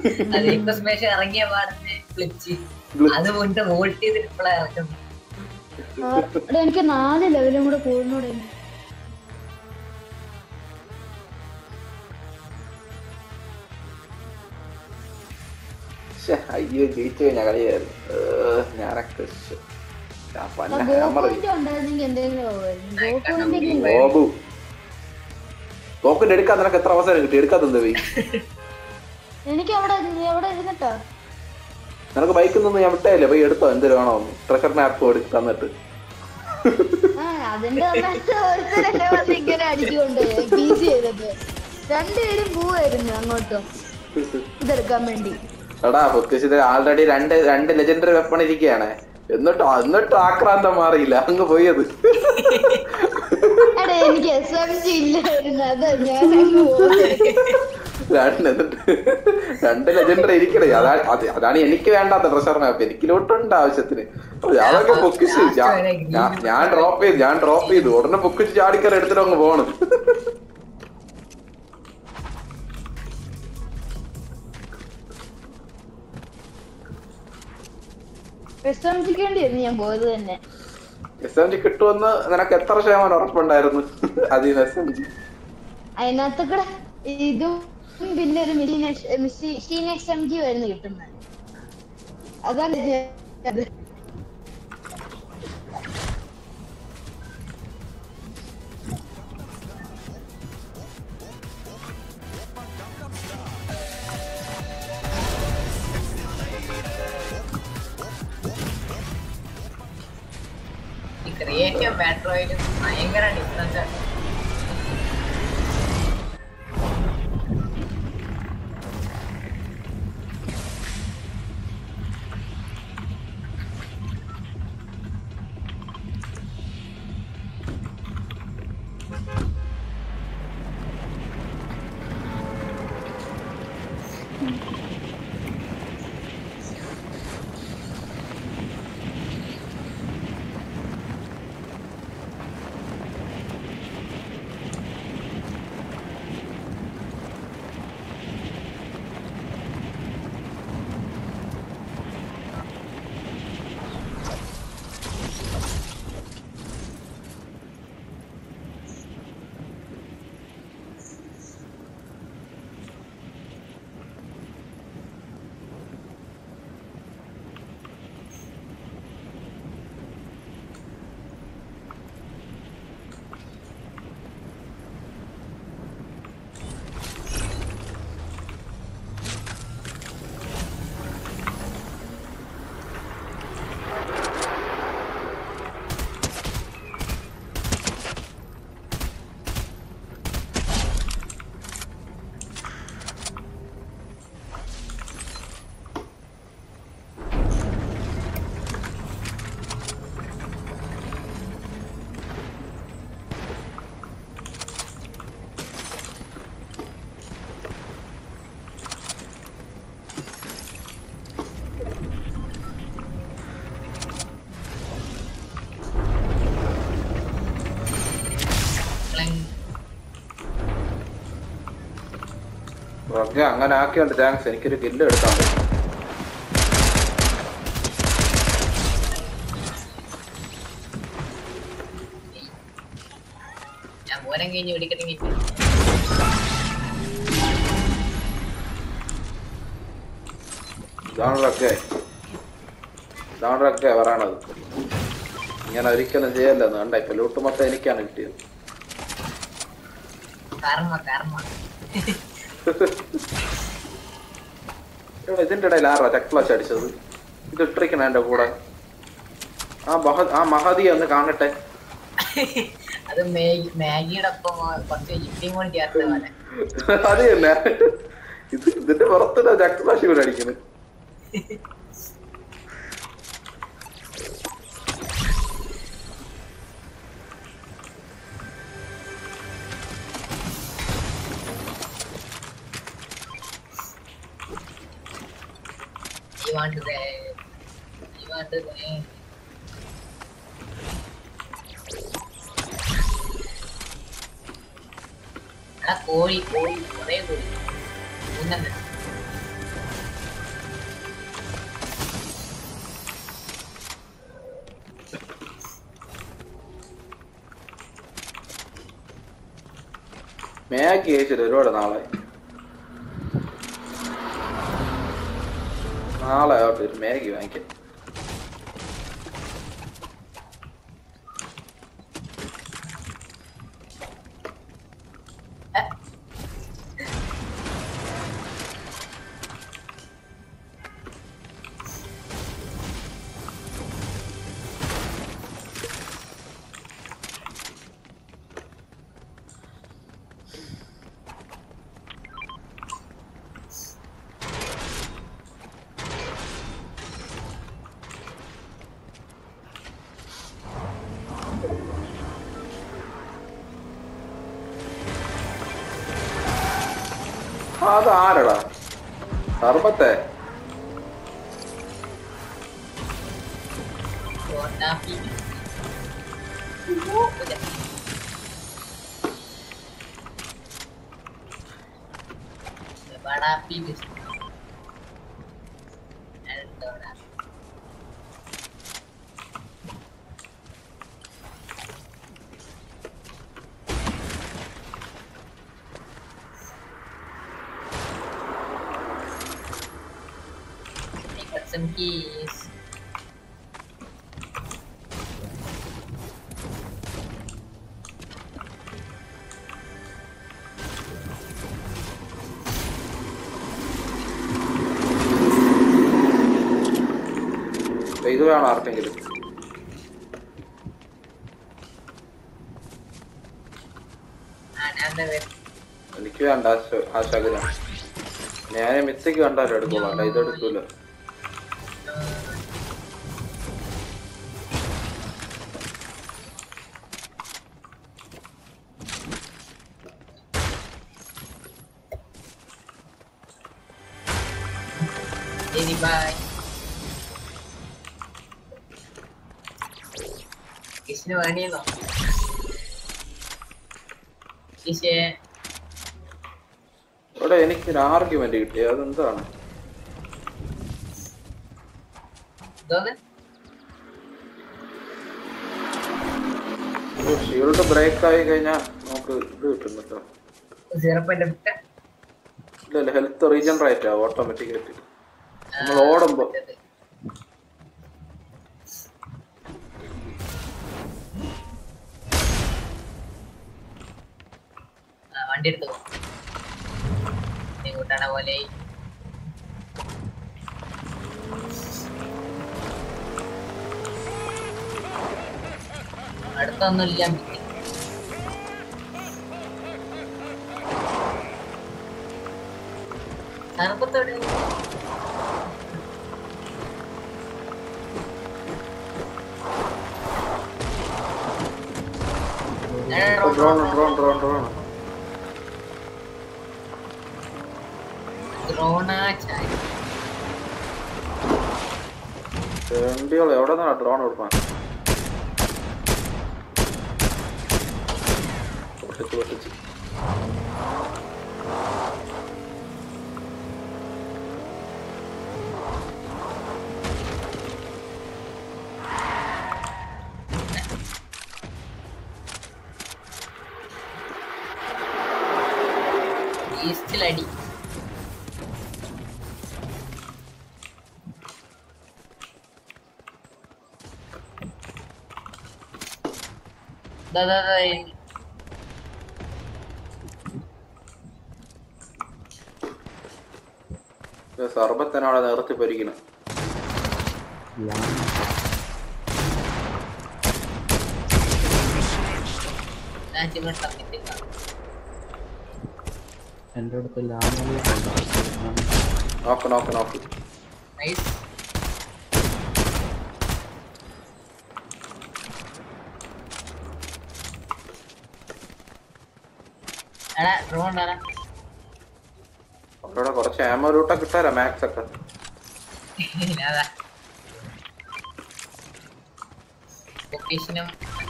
അത് ഇൻവെസ്റ്റ്മേഷൻ ഇറങ്ങിയ പാടത്തെ ക്ലിച്ച് Glitch. അത് മുന്നേ വോൾട്ട് ചെയ്തിട്ട് ഇപ്പോഴാ ഇറക്കുന്നത് ആ, എടാ എനിക്ക് നാല് ലെവലും കൂടെ കൂടുന്നൂടെ ശ്ശെ, അയ്യോ ജയിച്ചു കഴിഞ്ഞാ കളിയായിരുന്നു ഏഹ്, ഞാനൊക്കെ ശ്ശെ. ഞാൻ പന്ന hammer അടി. ഗോകുലിന്റെ ഉണ്ടായിരുന്നെങ്കിൽ എന്തെങ്കിലും ആവുമായിരുന്നു. ഗോകുലിന്റെ ഗോപു ഗോകുന്റെ എടുക്കാൻ നിനക്ക് എത്ര അവസരം കിട്ടി എടുക്കാത്തത് പോയി എനിക്ക് അവിടെ ഇരുന്ന്- എവിടെ ഇരുന്നിട്ടാ നിനക്ക് ബൈക്കിൽ നിന്ന് ഞാൻ വിട്ടേല്ലേ പോയി എടുത്തോ എന്തൊരു വേണോ ട്രഷർ മാപ്പ് എടുത്ത് തന്നിട്ട് ആ അതിന്റെ സമയത്ത് ഒരുത്തരല്ലേ വന്ന് ഇങ്ങനെ അടിച്ചുകൊണ്ട് പി സി ചെയ്തത് രണ്ടുപേരും പോവായിരുന്നു അങ്ങോട്ടും ഇതെടുക്കാൻ വേണ്ടി എടാ പൊക്കിസ് ഇത് ആൾറെഡി രണ്ട് രണ്ട് ലെജൻഡറി വെപ്പൺ ഇരിക്കുകയാണ് എന്നിട്ടും എന്നിട്ടും ആക്രാന്തം മാറിയില്ല അങ്ങ് പോയത് എടാ എനിക്ക് എസ് എം ജി ഇല്ലായിരുന്നു അതാ ഞാൻ അങ്ങ് പോയത്. രണ്ട് എന്നിട്ട് രണ്ട് ലെജൻഡറി ഇരിക്കണേ അതാണ് അത് അതാണ് എനിക്ക് വേണ്ടാത്ത ട്രഷർ മാപ്പ് എനിക്ക് ലോട്ടുണ്ട് ആവശ്യത്തിന് അതൊക്കെ പൊക്കിച്ച് ഞാൻ- ഞാൻ- ഞാൻ ഡ്രോപ്പ് ചെയ്തു ഞാൻ ഡ്രോപ്പ് ചെയ്തു ഉടനെ പൊക്കിച്ച് ചാടിക്കറി എടുത്തിട്ട് അങ്ങ് പോണ് എസ് എം ജിക്ക് വേണ്ടിയായിരുന്നു ഞാൻ പോയത് തന്നെ എസ് എം ജി കിട്ടുമെന്ന് നിനക്ക് എത്ര ശതമാനം ഉറപ്പുണ്ടായിരുന്നു അതിൽ എസ് എം ജി അതിനകത്ത് കൂടെ ഇതും പിന്നെ ഒരു machine machine S M G വരുന്ന കിട്ടുന്നത് അതാണ് ഞാൻ- അത് ഈ ക്രിയേറ്റീവ് ബാറ്ററിയിലും ഭയങ്കര ഡിഫറൻസ് ആണ് ഓക്കെ അങ്ങനെ ആക്കിയുണ്ട് താങ്ക്സ് എനിക്കൊരു കില്ല് എടുക്കാൻ പറ്റും ഞാൻ മോരം കഴിഞ്ഞ് പിടിക്കട്ടെങ്കിൽ ഇതാണൊക്കെ ഇതാണൊക്കെ പറയണത് ഇങ്ങനെ ഒരിക്കലും ചെയ്യല്ലെന്ന് കണ്ട ഇപ്പൊ ലൂട്ട് മൊത്തം എനിക്കാണ് കിട്ടിയത് കർമ്മ കർമ്മ എടാ, ഇതിന്റെ ഇടയിൽ ആരാ ചക്ലാസ് അടിച്ചത് ഇത് ഇട്ടിരിക്കണ എന്റെ കൂടെ ആ മഹ ആ മഹതി ഒന്ന് കാണട്ടെ അത് മാഗി മാഗിയുടെ ഒപ്പം കുറച്ച് ജിപ്പിയും കൂടി ചേർത്ത പോലെ അത് തന്നെ ഇത് ഇതിന്റെ പുറത്തുള്ള ചക്ലാസ് കൂടെ അടിക്കുന്നത് You want to say, you want to say. എടാ കോഴി കോഴി കൊറേ കോഴി മൂന്നെണ്ണം മാഗി കഴിച്ചിട്ട് ഒരുപാട് നാളെ നാളെ ആവട്ടെ ഒരു മാഗി വാങ്ങിക്കാം അതാരടാ സർബത്തെ Bonapi. Udah. Bonapi guys. Eldora. I got some keys. ഇത് വേണം ആർക്കെങ്കിലും Ah, nanda ver. എനിക്ക് വേണ്ട ആ ശ- ആ ശകലം ഞാൻ മിത്തക്ക് കണ്ടാലും എടുക്കോളാം ഇത് എടുക്കൂല Jadi bye. കിഷിന് പണിയെന്നോ കിഷേ ഇവിടെ എനിക്ക് ഒരു ആർഗ്യുമെന്റ് കിട്ടി അതെന്താണ് എന്തോന്ന് ഷീൽഡ് ബ്രേക്ക് ആയി കഴിഞ്ഞാൽ നമുക്ക് ഇത് കിട്ടും കേട്ടോ സീറോ പോയിന്റ് എട്ട് ഇല്ല ഇല്ല ഹെൽത്ത് റീജനറേറ്റ് ആവും ഓട്ടോമാറ്റിക്കായിട്ട് നമ്മൾ ഓടുമ്പോ ആ, വണ്ടി എടുത്തു നീ കൂട്ടണ പോലെ അടുത്തൊന്നുമില്ല മിക്കി. സർബത്തോടെ drone drone drone drone Dronacharya വണ്ടികൾ എവിടെ നിന്നാണ് ഡ്രോൺ കൊടുക്കാൻ പൊട്ടിച്ച് പൊട്ടിച്ച് ഈസ്റ്റിലടി ദാ ദാ ദാ ഈ- സർബത്തിനാണ് നിർത്തി പൊരിക്കുന്നത് ഞാൻ ചില സമയത്തില്ല എൻ്റെ അടുത്ത് ലാമല നോക്ക് നോക്ക് നോക്ക് നൈസ് എടാ ഡ്രോൺ ആരാ അവരോടെ കുറച്ച് ആമോ ലൂട്ടൊക്കെ കിട്ടാലോ മാക്സ് ഒക്കെ അതാ ലൊക്കേഷനും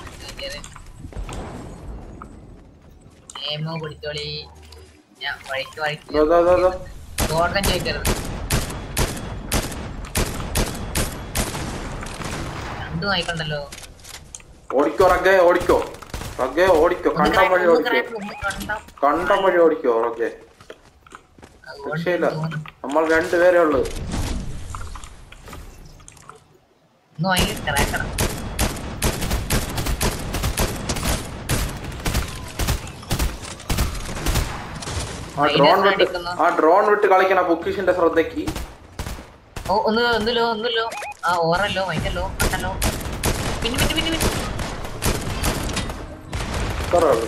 നിയമോ പിടിച്ചോളി ഞാൻ വഴിക്ക് വഴിക്ക് ദോ, ദോ, ദോ, ദോ. ഗോൾഡൻ ചോദിക്കരുത് രണ്ടും ആയിക്കണ്ടല്ലോ ഓടിക്കോ റഗ്ഗേ ഓടിക്കോ റഗ്ഗെ ഓടിക്കോ കണ്ടം വഴി ഓടിക്കോ കണ്ടം വഴി ഓടിക്കോ റഗ്ഗെ രക്ഷയില്ല നമ്മൾ രണ്ടുപേരേ ഉള്ളു ഒന്ന് ഭയങ്കര ക്രാക്കണം ആ ഡ്രോൺ വിട്ട് ആ ഡ്രോൺ വിട്ട് കളിക്കണ പൊക്കിഷിന്റെ ശ്രദ്ധയ്ക്ക് ഓ ഒന്ന് ഒന്നിലോ ഒന്നിലോ ആ ഓറല്ലോ ഭയങ്കരല്ലോ കണ്ടല്ലോ പിന്നെ പിന്നെ പിന്നെ പിന്നെ ഇത്രേ ഉള്ളു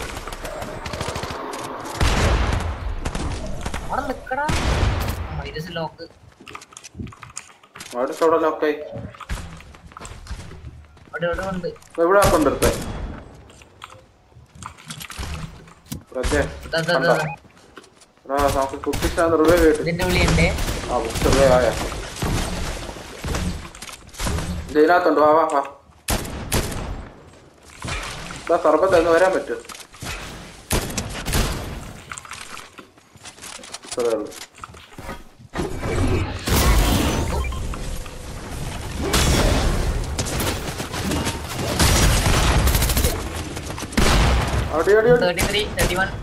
അവിടെ നിക്കടാ വൈരസ് ലോക്ക് അടുത്തവിടെ ലോക്കായി അവിടെ ഇവിടെ ഉണ്ട് എവിടെ കൊണ്ടെടുത്തേ റഗ്ഗെ ദാ, ദാ, കണ്ടോ ദാ. എടാ നമുക്ക് പൊക്കിഷിനാന്ന് റിവൈവ് ചെയ്തിട്ട് ഇതിന്റെ വിളിയുണ്ട് ആ ബുക്ക് റിവൈവ് ആയ ഇത് ഇതിനകത്തുണ്ട് വാ വാ വാ ഇതാ സർബത്ത് അങ്ങ് വരാൻ പറ്റും ഇത്രേ ഉള്ളൂ അടി അടി അടി തേർട്ടി ത്രീ തേർട്ടി വൺ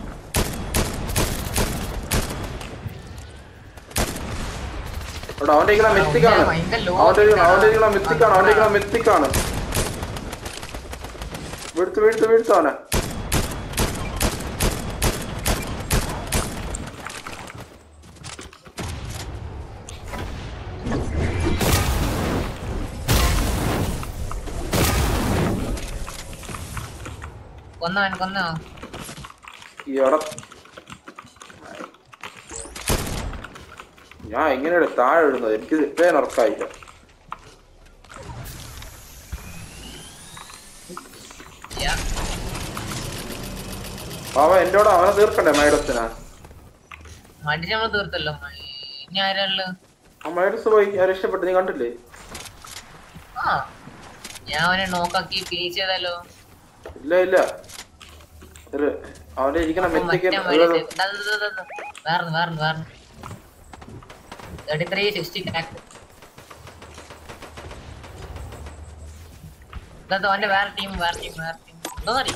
എടാ അവന്റെ ഇങ്ങനെ മിത്തിക്കാണ് ഭയങ്കര low അവന്റെ ഇരിക്കണ- അവന്റെ ഇരിക്കണ ആ, മിത്തിക്കാണ് അവന്റെ ഇരിക്കണ മിത്തിക്കാണ് വീഴ്ത്ത് വീഴ്ത്ത് വീഴ്ത്ത് അവനെ കൊന്നവൻ കൊന്നോ ഈ എട ഞാൻ എങ്ങനെയാണ് താഴെ ഇടുന്നത് എനിക്ക് ഇത്രയും ഉറക്കായില്ല യാ. അവൻ എന്റെ കൂടെ അവനെ തീർക്കണ്ടേ മൈഡസിനാ മടിച്ച് നമ്മള് തീർത്തല്ലോ ഇനി ആരാള് ആ മൈഡസ് പോയി ഞാൻ രക്ഷപ്പെട്ടു നീ കണ്ടില്ലേ ആ ഞാൻ അവനെ നോക്കാക്കി ഫിനിഷ് ചെയ്താലോ ഇല്ല ഇല്ല ഒരു അവന്റെ ഇരിക്കണ അപ്പൊ മെത്തിക്ക് മറ്റേ മൈനസ് ദാ, ദാ, ദാ, ദാ, ദാ. വേറൊന്ന് വേറൊന്ന് വേറൊന്ന് തേർട്ടി ത്രീ സിക്സ്റ്റി ക്രാക്ക് അവന്റെ വേറെ ടീം വേറെ ടീം വേറെ ടീം എന്തോ അറിയും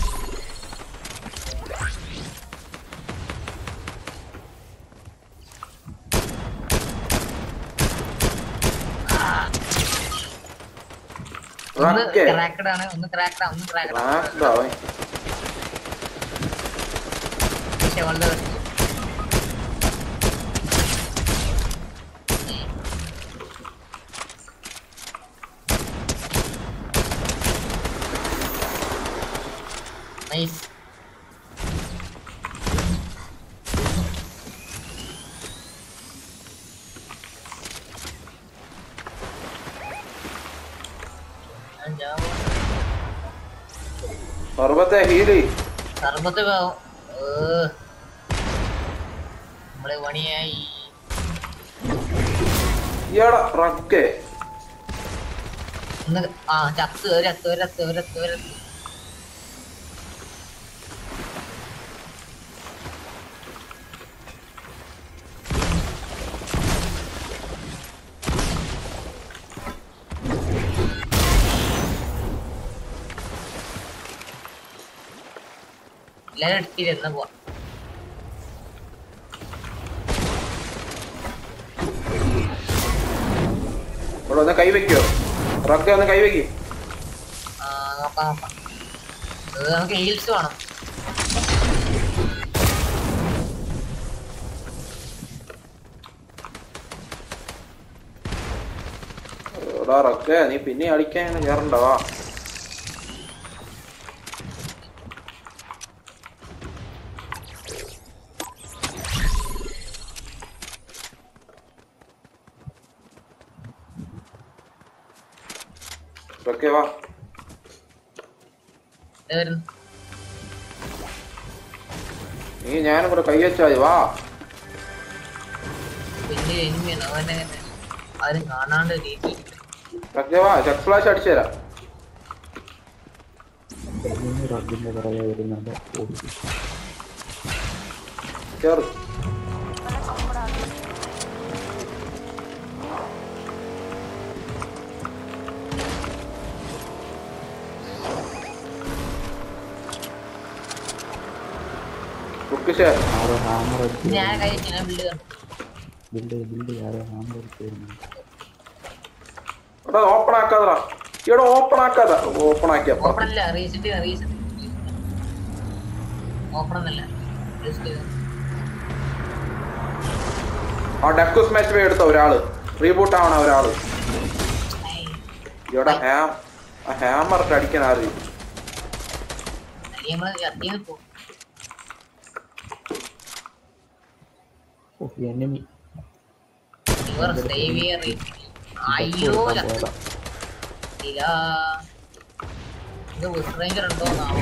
ഒന്ന് റഗ്ഗെ. ക്രാക്കഡ് ആണ് ഒന്ന് ക്രാക്കഡ് ഒന്ന് ക്രാക്കഡ് റാക്ക്ഡ് അവൻ പക്ഷെ വളരെ നൈസ് സർബത്തെ ഹീലി സർബത്ത് നമ്മള് പണിയായി ഇയാടെ റഗ്ഗെ ഒന്ന് ആ ചത്ത് ഒരത്ത് ഒരത്ത് ഒരത്ത് ഒരത്ത് എല്ലാരും എടുത്തിരുന്ന പോവാ ഇവിടെ ഒന്ന് കൈവയ്ക്കോ റഗ്ഗെ ഒന്ന് കൈവയ്ക്ക് ആ, നോക്കാം നോക്കാം ഇത് നമുക്ക് ഹീൽസ് വേണം എടാ റഗ്ഗെ നീ പിന്നെ അടിക്കാൻ കയറണ്ടവാ റഗ്ഗെ വാ ദേ വരുന്നു നീ ഞാനും കൂടെ കൈ വെച്ചാ മതി വാ വലിയ എനിമിയാണ് അവനെ ആരും കാണാണ്ട് രീതി റഗ്ഗെ വാ ചെക്ക് ഫ്ലാഷ് അടിച്ചു തരാം റബ്ബിന്റെ പുറകെ വരുന്നുണ്ട് ഓടി കേറ് പൊക്കിഷേ ആരോ ഹാമർ അടിച്ച് ഞാൻ കൈ ഞാൻ ബില്ല് കണ്ടു ബിൽഡ് ബിൽഡ് ആരോ ഹാമർ അടിച്ച് വരുന്നു എടാ ഓപ്പൺ ആക്കാതടാ ഇവിടെ ഓപ്പൺ ആക്കാതെ ഓപ്പൺ ആക്കിയ ഓപ്പൺ അല്ല റീസെന്റ് റീസെന്റ് ഓപ്പൺ ഒന്നല്ല Just ആ ഡെക്കുസ് മാച്ച് പോയി എടുത്ത ഒരാള് റീബൂട്ട് ആവണ ഒരാള് ഏയ്, ഇവിടെ ഹാം ആ ഹാമർ ഇട്ട് അടിക്കാൻ ആര് അല്ലെങ്കിൽ നമ്മള് കത്തിന്ന് പോകും ഓ എനിമി ഇവർ സേവ് ചെയ്യാൻ അയ്യോ ചത്തു. ഇല്ല ഇത് റേഞ്ചർ ഉണ്ടോന്നാവോ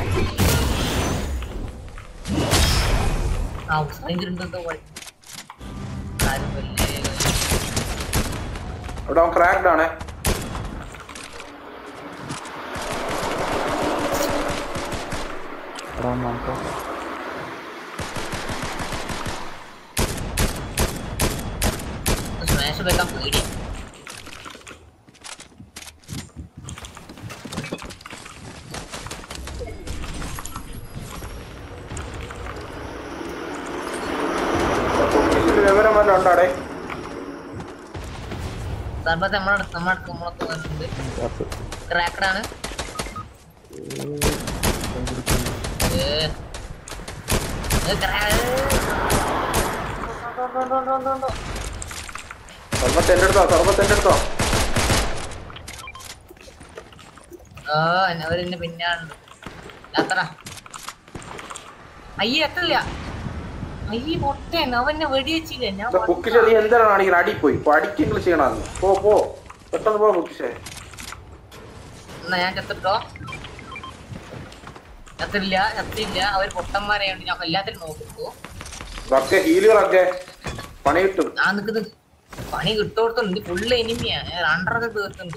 ആ റേഞ്ചർ ഉണ്ടോ ആരും വലിയ ഇവിടെ അവൻ ക്രാക്ഡ് ആണേ എടാ നോക്കാം സ്മാഷ് വെക്കാൻ പേടി പൊക്കിഷിന്റെ വിവരം വല്ല ഉണ്ടാടേ സർബത്ത് നമ്മളെ നമ്മളെ നമ്മളൊക്കെ വന്നിട്ടുണ്ട് കാത്ത് ക്രാക്കഡ് ആണ് ഏ. ഏ, crack- ഉണ്ടോ, ഉണ്ടോ, ഉണ്ടോ, ഉണ്ടോ. സർബത്ത് എന്റെ അടുത്തോ സർബത്ത് എന്റെ അടുത്തോ ആ അവരെന്നെ പിന്നാണ്ട് അത്ര അയ്യ എത്തില്ല അയ്യ പൊട്ടൻ അവനെ വെടിവെച്ചില്ല ഞാൻ പൊക്കിഷ നീ എന്താണ് കാണിക്കുന്നത് അടി പോയി ഇപ്പൊ അടിക്കെങ്കിലും ചെയ്യണമെന്ന് പോ പോ പെട്ടെന്ന് പോ പൊക്കിഷേ എന്നാ ഞാൻ ചത്തിട്ടോ ചത്തില്ല ചത്തില്ല അവർ പൊട്ടന്മാരായോണ്ട് ഞാൻ എല്ലാത്തിനും നോക്കിട്ടു റക്കെ ഹീലുകളൊക്കെ പണി കിട്ടും ഞാൻ നിൽക്കുന്നത് പണി കിട്ടോടത്തുണ്ട് ഫുള്ള് എനിമിയാ ഞാൻ രണ്ടരൊക്കെ തീർത്തുണ്ട്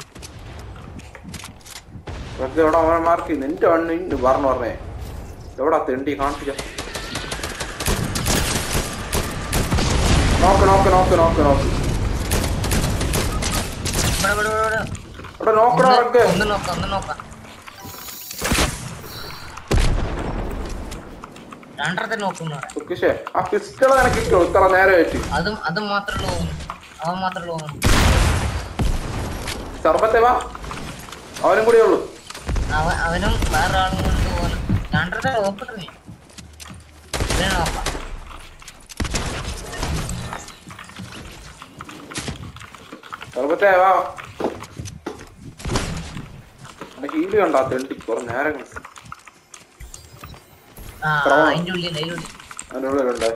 റക്കെ എവിടെ അവന്മാർക്ക് നിന്റെ അണ്ണ് പറഞ്ഞു പറഞ്ഞേ എവിടാ തെണ്ടി കാണിച്ചില്ല നോക്ക് നോക്ക് നോക്ക് നോക്ക് നോക്ക് ഇവിടെ ഇവിടെ ഇവിടെ, ഇവിടെ ഇവിടെ നോക്കണോ റക്കെ ഒന്ന് ഒന്ന് നോക്കാം ഒന്ന് നോക്കാം രണ്ടരത്തെ നോക്കുന്നു പൊക്കിഷേ ആ പിസ്റ്റൾ നിനക്ക് കിട്ടും ഇത്ര നേരം ആയിട്ട് അതും അതും മാത്രമേ പോകുന്നു അവൻ മാത്രമേ പോകുന്നു സർബത്തെ വാ അവനും കൂടെ ഉള്ളു അവ അവനും വേറെ ആളും കൊണ്ട് പോകുന്നു രണ്ടരത്തെ നോക്കട്ടെ നീ ഇതിനെ നോക്കാം സർബത്തെ വാ ഹീല് കണ്ടാ തെണ്ടി കുറെ നേരം കൊണ്ട്. ആ ആ, Crown. അതിന്റെ ഉള്ളിൽ അതിന്റെ ഉള്ളിൽ അതിന്റെ ഉള്ളിലുണ്ട്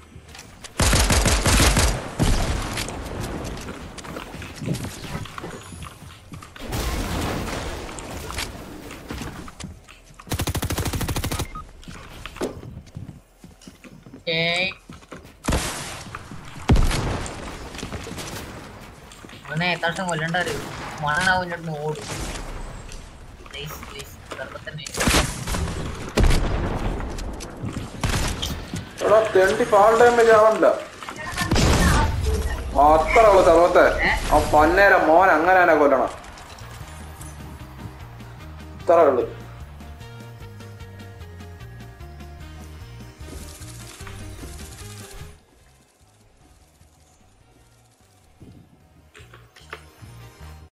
Okay. അവനെ എത്താവശ്യം കൊല്ലണ്ട അറിയൂ മണ്ണാവും ചേട്ടൻ ഓടും Nice, nice. ഗർഭത്തന്നെ. എടാ തെണ്ടി ഫാൾ ഡാമേജ് ആവണ്ട അത്ര ഉള്ളു സർവത്തെ ആ പന്നേരം മോൻ അങ്ങനെ തന്നെ കൊല്ലണം ഇത്ര ഉള്ളു